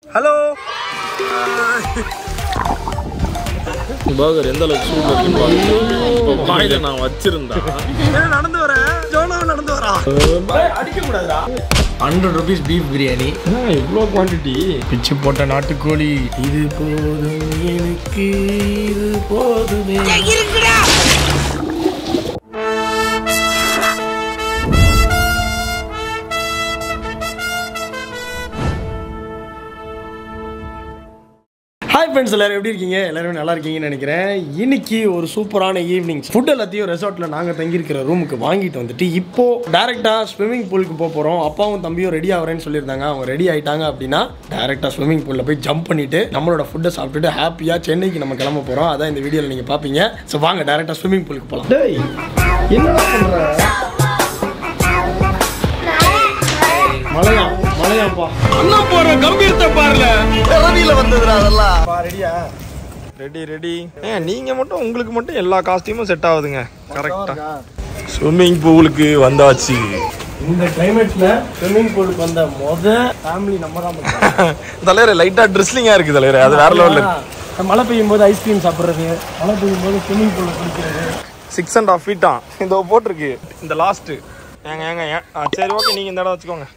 Hello burger எந்த அளவுக்கு சூடு இருக்குன்னு பாருங்க வாயில நான் வச்சிருந்தா என்ன நடந்து வர ஜோனா நடந்து வரா அடிக்க கூடாதுடா ஹண்ட்ரட் ருபீஸ் பீஃப் பிரியாணி இவ்வளோ குவான்டிட்டி பிச்சு போட்ட நாட்டுக்கோழி இது போதும் எனக்கு இது போதுமே ஹாய் ஃப்ரெண்ட்ஸ் எல்லாரும் எப்படி இருக்கீங்க எல்லாரும் நல்லா இருக்கீங்கன்னு நினைக்கிறேன் இன்னைக்கு ஒரு சூப்பரான ஈவினிங் ஃபுட் எல்லாத்தையும் ரெசார்ட்டில் நாங்கள் தங்கியிருக்கிற ரூமுக்கு வாங்கிட்டு வந்துட்டு இப்போ டேரெக்டாக ஸ்விம்மிங் பூலுக்கு போக போகிறோம் அப்பாவும் தம்பியும் ரெடி ஆகிறேன்னு சொல்லியிருந்தாங்க அவங்க ரெடி ஆயிட்டாங்க அப்படின்னா டேரெக்டாக ஸ்விம்மிங் பூலில் போய் ஜம்ப் பண்ணிட்டு நம்மளோட ஃபுட்டை சாப்பிட்டுட்டு ஹாப்பியாக சென்னைக்கு நம்ம கிளம்ப போகிறோம் அதான் இந்த வீடியோவில் நீங்கள் பார்ப்பீங்க ஸோ வாங்க டேரெக்டாக ஸ்விம்மிங் பூலுக்கு போகலாம் டேய் என்னடா பண்ணுற மலையா மலையாப்பா அண்ணா போற கம்பீரத்தை பாருல ரெடியா ரெடி ரெடி ஏன் நீங்க மட்டும் உங்களுக்கு மட்டும் எல்லா காஸ்டியூமும் செட் ஆகுதுங்க கரெக்டா ஸ்விம்மிங் பூலுக்கு வந்தாச்சு இந்த கிளைமேட்ல ஸ்விம்மிங் பூலுக்கு வந்த முத ஃபேமிலி நம்ம தான் பண்றோம். தலைவரே லைட்டா ட்ரெஸ்லிங்கா இருக்கு தலைவரே அது வேற லெவல்ல இருக்கு மழை பெய்யும் போது ஐஸ்கிரீம் சாப்பிட்றது மழை பெய்யும் போது ஸ்விம்மிங் பூல்ல குளிக்கிறது சிக்ஸ் அண்ட் ஆஃப் ஃபீட்டா இதோ போட்டிருக்கு இந்த லாஸ்ட் ஏங்க ஏங்க ஏன் ஆ, சரி ஓகே நீங்க இந்த இடம் வச்சுக்கோங்க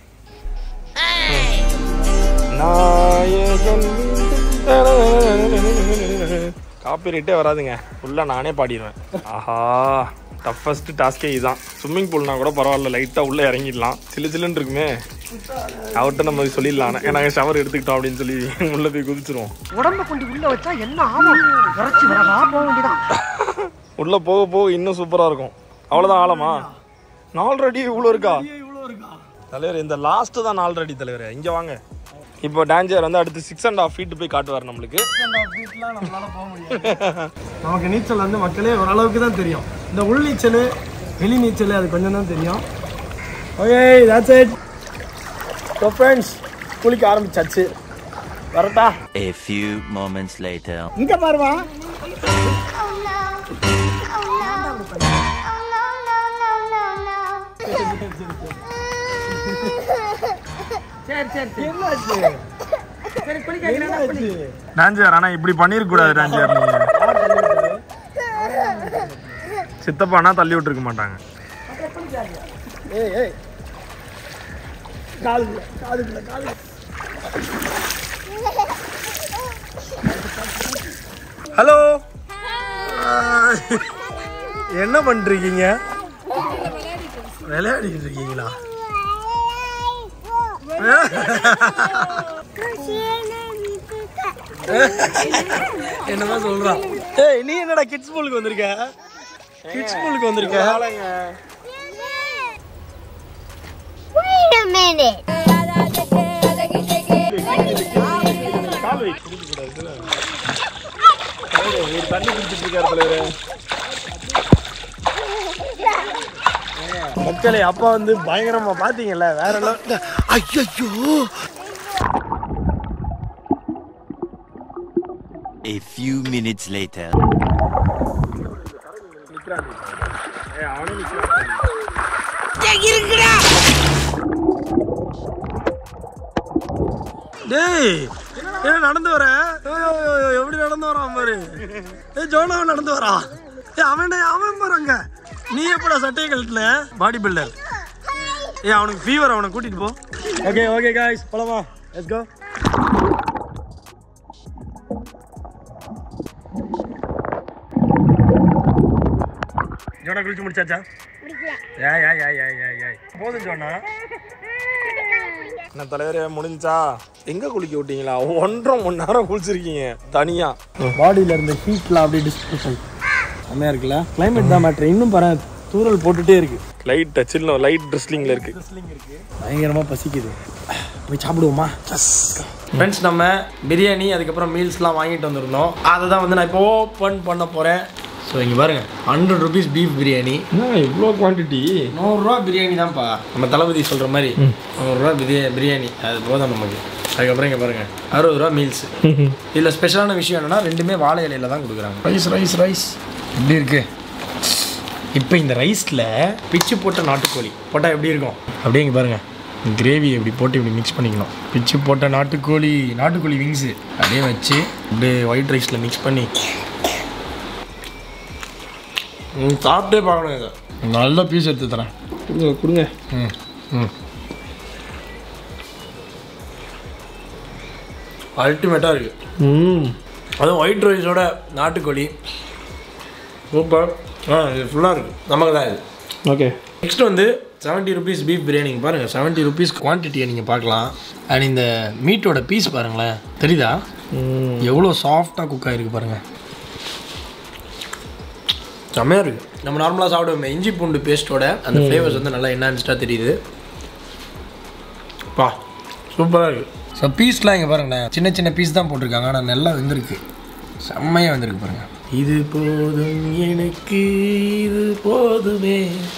காப்பி ரைட்டே வராதுங்க ஃபுல்லாக நானே பாடிடுவேன் ஆஹா டஃபஸ்ட் டாஸ்கே இதுதான் ஸ்விம்மிங் பூல்னா கூட பரவாயில்ல லைட்டாக உள்ளே இறங்கிடலாம் சில்லு சில்லுன்னு இருக்குமே அவர்கிட்ட நம்ம சொல்லிடலாம் நாங்கள் ஷவர் எடுத்துக்கிட்டோம் அப்படின்னு சொல்லி உள்ளே போய் குதிச்சிருவோம் உடம்ப கொண்டு உள்ள வச்சா என்ன ஆகும் இறச்சி வரகா போக வேண்டியதான் உள்ளே போக போக இன்னும் சூப்பராக இருக்கும் அவ்வளோதான் ஆழமா நாலு அடி இவ்வளோ இருக்கா இவ்வளோ இருக்கா தலைவர் இந்த லாஸ்ட் தான் நாலு அடி தலைவர் இங்க வாங்க இப்போ டான்ஜர் வந்து அடுத்து சிக்ஸ் அண்ட் ஹாஃப் ஃபீட் போய் காட்டுவார் நம்மளுக்கு வீட்டுலாம் நம்மளால போக முடியாது நமக்கு நீச்சல் வந்து மக்களே ஓரளவுக்கு தான் தெரியும் இந்த உள் நீச்சல் வெளி நீச்சல் அது கொஞ்சம் தான் தெரியும் okay that's it so friends குளிக்க ஆரம்பிச்சாச்சு வரட்டா A few moments later. இங்க பாருவா என்னாச்சு என்னாச்சு டான்ஜர் ஆனா இப்படி பண்ணிருக்க கூடாது டான்ஜர் நீங்க சித்தப்பானா தள்ளி விட்டுருக்க மாட்டாங்க ஏய் ஏய் காலுக்குள்ள காலுக்குள்ள காலு ஹலோ என்ன பண்றீங்க விளையாடிட்டு இருக்கீங்களா என்னமா சொல்றான் ஏய் நீ என்னடா கிட்ஸ் ஸ்கூலுக்கு வந்திருக்க கிட்ஸ் ஸ்கூலுக்கு வந்திருக்க Wait a minute. கால் வை குடிக்க கூடாது தலைவரே, தண்ணி குடிச்சிட்டு இருக்காரு தலைவரே மக்களே அப்பா வந்து பயங்கரமா பாத்தீங்கல்ல வேற level- ஐயையோ A few minutes later. ஏய், அவனே நிக்கிறான். டேய் என்ன நடந்து வர ஐயோ, ஐயோ, ஐயோ, எப்படி நடந்து வரான் பாரு ஏய் ஜோனாவும் நடந்து வரா ஏய் அவன் அவன் பாருங்க நீ எப்படா சட்டையை கழட்டல பாடி பில்டர் ஏய் அவனுக்கு ஃபீவர் அவனை கூட்டிட்டு போ ஓகே ஓகே காய்ஸ் போலாமா லெட்ஸ் கோ ஜோனா குளிச்சு முடிச்சாச்சா ஏய் ஏய் ஏய் ஏய் ஏய் ஏய் போதும் ஜோனா என்ன தலைவரே முடிஞ்சா எங்க குளிக்க விட்டீங்களா ஒன்றரை மணி நேரம் குளிச்சிருக்கீங்க தனியா பாடியில இருந்த ஹீட்ல அப்படியே டிஸ்ட்ரிபியூஷன் செம்மையா இருக்குல்ல கிளைமேட் தான் மேட்ரு இன்னும் பாரு தூரல் போட்டுட்டே இருக்கு லைட் டச்சில் லைட் ட்ரெஸ்லிங்ல இருக்கு பயங்கரமா பசிக்குது போய் சாப்பிடுவோமா ஃப்ரெண்ட்ஸ் நம்ம பிரியாணி அதுக்கப்புறம் மீல்ஸ்லாம் வாங்கிட்டு வந்திருந்தோம் அதை தான் வந்து நான் இப்போ ஓப்பன் பண்ண போகிறேன் ஸோ இங்கே பாருங்க ஹண்ட்ரட் ருபீஸ் பீஃப் பிரியாணி இவ்வளோ குவான்டிட்டி நூறுரூவா பிரியாணி தான்ப்பா நம்ம தளபதி சொல்கிற மாதிரி நூறுரூவா பிரியா பிரியாணி அது போதும் நமக்கு அதுக்கப்புறம் இங்கே பாருங்க அறுபது ரூபா மீல்ஸ் இதில் ஸ்பெஷலான விஷயம் என்னன்னா ரெண்டுமே வாழை இலையில தான் கொடுக்குறாங்க ரைஸ் ரைஸ் ரைஸ் எப்படி இருக்கு இப்போ இந்த ரைஸில் பிச்சு போட்ட நாட்டுக்கோழி போட்டால் எப்படி இருக்கும் அப்படியே இங்கே பாருங்க கிரேவி இப்படி போட்டு இப்படி மிக்ஸ் பண்ணிக்கணும் பிச்சு போட்ட நாட்டுக்கோழி நாட்டுக்கோழி விங்ஸு அப்படியே வச்சு அப்படியே ஒயிட் ரைஸில் மிக்ஸ் பண்ணி ம், சாப்பிட்டே பார்க்கணும் இதை நல்ல பீஸ் எடுத்து தரேன் கொடுங்க கொடுங்க ம் ம் அல்டிமேட்டாக இருக்குது ம் அதுவும் ஒயிட் ரைஸோட நாட்டுக்கோழி சூப்பர் ஆ இது ஃபுல்லாக இருக்குது நமக்கு தான் இது ஓகே நெக்ஸ்ட் வந்து செவன்ட்டி ருபீஸ் பீஃப் பிரியாணி பாருங்கள் செவன்ட்டி ருபீஸ் குவான்டிட்டியை நீங்கள் பார்க்கலாம் அண்ட் இந்த மீட்டோட பீஸ் பாருங்களேன் தெரியுதா எவ்வளோ சாஃப்டாக குக் ஆகிருக்கு பாருங்கள் செம்மையாக இருக்குது நம்ம நார்மலாக சாப்பிடுவோமே இஞ்சி பூண்டு பேஸ்ட்டோட அந்த ஃப்ளேவர்ஸ் வந்து நல்லா என்ஹான்ஸ்டாக தெரியுது பா சூப்பராக இருக்குது ஸோ பீஸ்லாம் இங்கே பாருங்களேன் சின்ன சின்ன பீஸ் தான் போட்டிருக்காங்க ஆனால் நல்லா வெந்திருக்கு செம்மையாக வந்திருக்கு பாருங்க இது போதும் எனக்கு இது போதுமே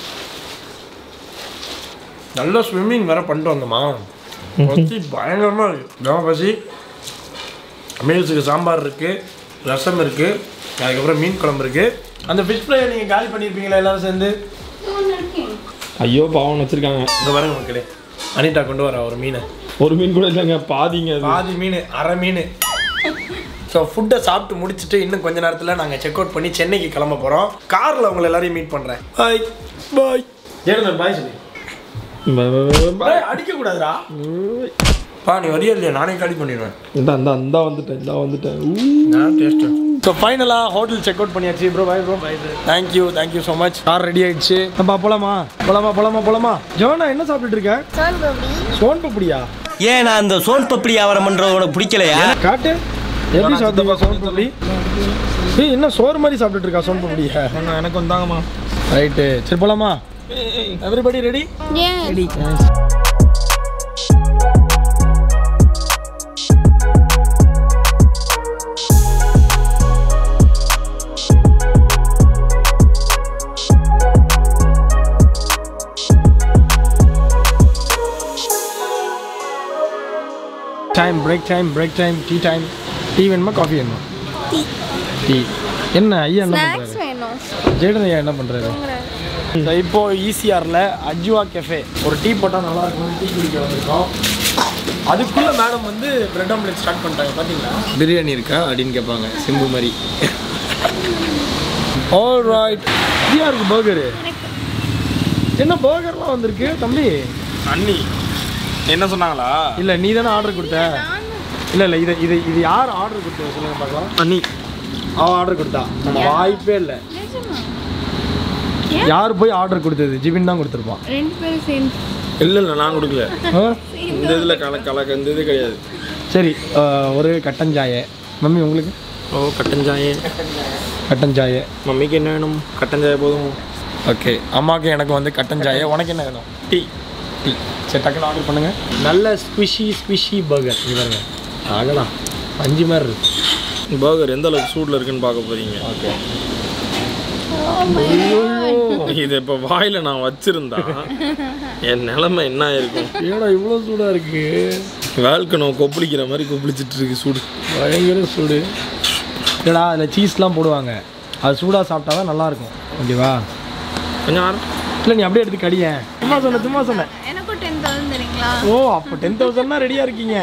நல்ல ஸ்விம்மிங் வேற பண்ணிட்டு வந்தோமா பசி பயங்கரமாக இருக்கு நம்ம பசி மீல்ஸுக்கு சாம்பார் இருக்குது ரசம் இருக்குது அதுக்கப்புறம் மீன் குழம்பு இருக்குது அந்த ஃபிஷ் ஃப்ரை நீங்கள் காலி பண்ணியிருப்பீங்களா எல்லாரும் சேர்ந்து ஐயோ பாவம் வச்சிருக்காங்க இங்கே பாருங்க மக்களே அனிதா கொண்டு வர ஒரு மீனை ஒரு மீன் கூட இல்லைங்க பாதிங்க அது பாதி மீன் அரை மீன் ஸோ ஃபுட்டை சாப்பிட்டு முடிச்சுட்டு இன்னும் கொஞ்ச நேரத்தில் நாங்கள் செக் அவுட் பண்ணி சென்னைக்கு கிளம்ப போகிறோம் காரில் உங்களை எல்லாரையும் மீட் பண்ணுறேன் பாய் பாய் ஜெயலலிதா பாய் சொல்லி ப- ப- ப- ப- பாய் அடிக்கக்கூடாதுடா பா நீ வரியா இல்லையா நானே காலி பண்ணிடுவேன் இந்தா இந்தா இந்தா வந்துட்டேன் இந்தா வந்துட்டேன் ஊ. நான் டேஸ்ட்டு ஸோ ஃபைனலாக ஹோட்டல் செக் அவுட் பண்ணியாச்சு bro bye bro bye thank you thank you so much car ready ஆயிடுச்சு நம்ம போலாமா போலாமா போலாமா போலாமா ஜோனா என்ன சாப்பிட்டுட்டு இருக்க Son Bobby. சோன் பப்படியா ஏன் நான் அந்த சோன் பப்படி வியாபாரம் பண்றது உனக்கு பிடிக்கலையா காட்டு எப்படி சாப்பிடுவா சோன் பப்படி ஏய் என்ன சோறு மாதிரி சாப்பிட்டுட்டு இருக்கா சோன் பப்படியா அண்ணா, எனக்கு வந்தாங்கம்மா ரைட்டு சரி போலாமா everybody ready Yes. Time break time break time tea time tea வேணுமா காஃபி வேணுமா டீ என்ன ஐயா என்ன Snacks பண்ணுறாரு வேணும் ஜெயடன் ஐயா என்ன பண்ணுறாரு இப்போ ஈசிஆரில் அஜ்வா கெஃபே ஒரு டீ போட்டால் நல்லா இருக்கும் டீ குடிக்க வந்திருக்கோம் அதுக்குள்ள மேடம் வந்து பிரெட் ஆம்லெட் ஸ்டார்ட் பண்ணிட்டாங்க பார்த்தீங்களா பிரியாணி இருக்கா அப்படின்னு கேட்பாங்க சிம்பு மாதிரி ஆல் ரைட் ஃப்ரீயாக இருக்கு பர்கரு என்ன பர்கர்லாம் வந்திருக்கு தம்பி அண்ணி என்ன சொன்னாங்களா இல்லை நீ தானே ஆர்டர் கொடுத்த இல்லை இல்லை இது இது இது யார் ஆர்டர் கொடுத்தது சொல்லுங்க பார்க்கலாம் அண்ணி அவன் ஆர்டர் கொடுத்தா வாய்ப்பே இல்லை யார் போய் ஆர்டர் கொடுத்தது ஜிபின் தான் கொடுத்துருப்பான் ரெண்டு பேரும் சேர்ந்து இல்லை இல்லை நான் கொடுக்கல ஆ? இந்த இதில் கல கலக்க இந்த இது கிடையாது சரி அஹ், ஒரு கட்டஞ்சாய மம்மி உங்களுக்கு ஓ கட்டஞ்சாயே கட்டஞ்சாய மம்மிக்கு என்ன வேணும் கட்டஞ்சாய போதும் ஓகே அம்மாவுக்கு எனக்கு வந்து கட்டஞ்சாய உனக்கு என்ன வேணும் டீ டீ சரி டக்குன்னு ஆர்டர் பண்ணுங்க நல்ல ஸ்குஷி ஸ்குஷி பர்கர் இது பாருங்க ஆகலாம் அஞ்சு மாதிரி இருக்கு பர்கர் எந்த அளவுக்கு சூடில் இருக்குன்னு பார்க்க போறீங்க ஓகே இது இப்போ வாயில நான் வச்சிருந்தா என் நிலைமை என்ன ஆயிருக்கும் ஏடா இவ்வளோ சூடாக இருக்கு வேல்கணும் கொப்பளிக்கிற மாதிரி கொப்பளிச்சிட்டு இருக்கு சூடு பயங்கர சூடு இல்லடா அதில் சீஸ்லாம் போடுவாங்க அது சூடாக சாப்பிட்டா தான் நல்லாயிருக்கும் ஓகேவா கொஞ்சம் ஆரம் இல்லை நீ அப்படியே எடுத்து கடியேன் சும்மா சொன்னேன் சும்மா சொன்னேன் எனக்கும் டென் தௌசண்ட் தரீங்களா ஓ அப்போ டென் தௌசண்ட்னா ரெடியாக இருக்கீங்க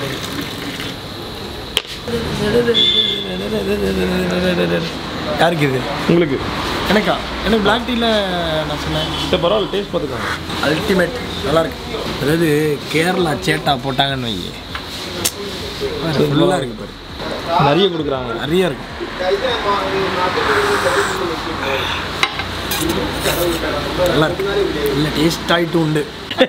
யாருக்கு இது உங்களுக்கு எனக்கா எனக்கு பிளாக் டீயில் நான் சொன்னேன் சரி பரவாயில்ல டேஸ்ட் பார்த்துக்கோங்க அல்டிமேட் நல்லா இருக்கு அதாவது கேரளா சேட்டா போட்டாங்கன்னு வை ஃபுல்லாக இருக்கு பாரு நிறைய கொடுக்குறாங்க நிறைய இருக்கு நல்லா இருக்கு இல்லை டேஸ்ட் ஆகிட்டு உண்டு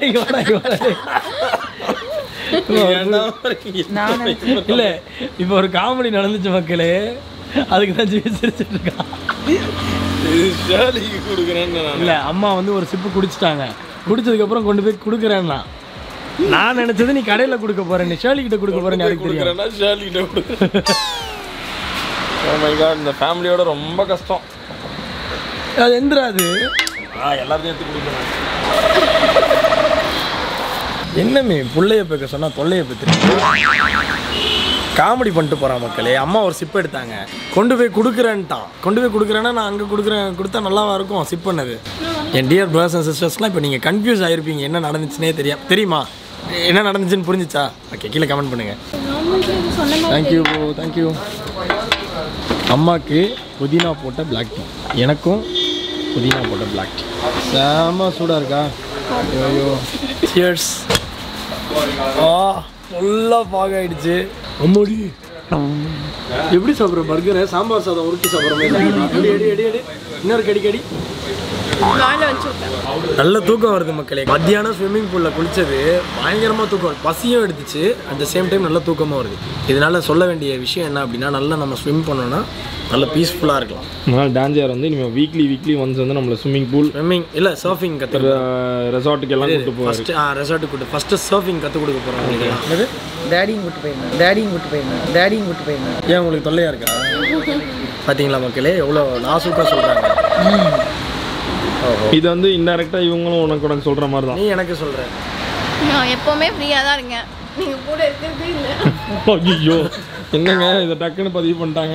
இல்ல இப்போ ஒரு காமெடி நடந்துச்சு மக்களே அதுக்கு தான் சிரிச்சிட்டு இருக்கான் ஷேலிக்கு கொடுக்குறேன்னு நான் இல்ல அம்மா வந்து ஒரு சிப்பு குடிச்சிட்டாங்க குடிச்சதுக்கு அப்புறம் கொண்டு போய் கொடுக்குறேன்னா நான் நினைச்சது நீ கடையில கொடுக்க போறேன் நீ ஷேலி கிட்ட கொடுக்க போறேன்னு யாருக்கு தெரியும் கொடுக்குறேன்னா ஷேலிக்கிட்ட கொடுக்குறேன் ஓ மை காட் இந்த ஃபேமிலியோட ரொம்ப கஷ்டம் அது எந்திரா அது ஆ எல்லாத்தையும் எடுத்து கொடுக்குறேன் என்னமே புள்ளைய பேக்க சொன்னா தொல்லைய பத்திரி காமெடி பண்ணிட்டு போகிறான் மக்களே அம்மா ஒரு சிப் எடுத்தாங்க கொண்டு போய் கொடுக்குறேன்ட்டான் கொண்டு போய் கொடுக்குறேன்னா நான் அங்கே கொடுக்குறேன் கொடுத்தா நல்லாவா இருக்கும் சிப் பண்ணது என் டியர் பிரதர்ஸ் அண்ட் சிஸ்டர்ஸ்லாம் இப்போ நீங்கள் கன்ஃபியூஸ் ஆகிருப்பீங்க என்ன நடந்துச்சுனே தெரியும் தெரியுமா என்ன நடந்துச்சுன்னு புரிஞ்சுச்சா ஓகே கீழே கமெண்ட் பண்ணுங்கள் சொன்ன மாதிரி தேங்க்யூ ப்ரோ தேங்க்யூ அம்மாக்கு புதினா போட்ட பிளாக் டீ எனக்கும் புதினா போட்ட பிளாக் டீ செம சூடாக இருக்கா ஐயோ சியர்ஸ் ஆ ஃபுல்லாக பாக ஆயிடுச்சு அம்மாடி எப்படி சாப்பிட்ற பர்கரை சாம்பார் சாதம் உருட்டி சாப்பிட்ற மாதிரி அடி அடி அடி அடி இன்னொரு கடி கடி வாயில வச்சு விட்டேன் நல்ல தூக்கம் வருது மக்களே மத்தியானம் ஸ்விம்மிங் பூலில் குளிச்சது பயங்கரமாக தூக்கம் பசியும் எடுத்துச்சு அட் த சேம் டைம் நல்ல தூக்கமாக வருது இதனால சொல்ல வேண்டிய விஷயம் என்ன அப்படின்னா நல்லா நம்ம ஸ்விம் பண்ணோம்னா நல்ல பீஸ்ஃபுல்லாக இருக்கலாம் அதனால் டான்ஜியார் வந்து இனிமேல் வீக்லி வீக்லி ஒன்ஸ் வந்து நம்மளை ஸ்விம்மிங் பூல் ஸ்விம்மிங் இல்லை சர்ஃபிங் கற்று ரெசார்ட்டுக்கு எல்லாம் கூப்பிட்டு போவார் ஃபஸ்ட்டு ஆ ரெசார்ட்டுக்கு கூட்டு ஃபஸ்ட்டு சர்ஃபிங் கற்றுக் கொடுக்க போகிறோம் உங்களுக்கு டேடியும் கூட்டு போயிருந்தேன் டேடியும் கூட்டு போயிருந்தேன் டேடியும் கூட்டு போயிருந்தேன் ஏன் உங்களுக்கு தொல்லையாக இருக்கா பார்த்தீங்களா மக்களே எவ்வளோ நாசூக்காக சொல்கிறாங்க இது வந்து இன்டெரக்டாக இவங்களும் உனக்கு உனக்கு சொல்கிற மாதிரி தான் நீ எனக்கு சொல்கிற நான் எப்பவுமே ஃப்ரீயாக தான் இருக்கேன் நீங்க கூட இருக்கிறதே இல்லை ஐயோ என்னங்க இதை டக்குன்னு பதிவு பண்ணிட்டாங்க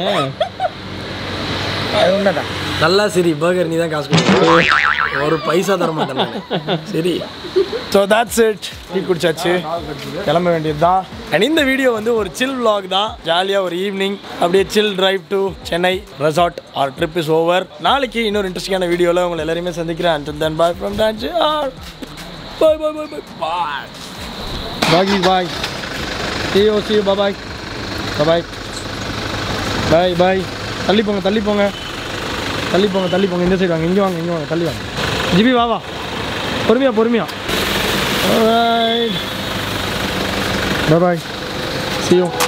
அது உண்மைதான் நல்லா சரி பர்கர் நீ தான் காசு கொடுக்கணும் ஒரு பைசா தர மாட்டேன் நானு. சரி ஸோ that's இட் டீ குடிச்சாச்சு கிளம்ப வேண்டியது தான் அண்ட் இந்த வீடியோ வந்து ஒரு சில் vlog தான் ஜாலியாக ஒரு ஈவினிங் அப்படியே chill drive to Chennai resort our trip is over நாளைக்கு இன்னொரு இன்ட்ரெஸ்டிங்கான வீடியோவில் உங்களை எல்லாரையுமே சந்திக்கிறேன் and then bye from dance are bye bye bye bye bye bye bye see you see you bye bye bye bye bye bye தள்ளி போங்க தள்ளி போங்க தள்ளி போங்க தள்ளி போங்க இந்த சைடு வாங்க இங்கே வாங்க இங்கே வாங்க தள்ளி வாங்க ஜிபி வா வா பொறுமையா பொறுமையா பாய் பாய் see you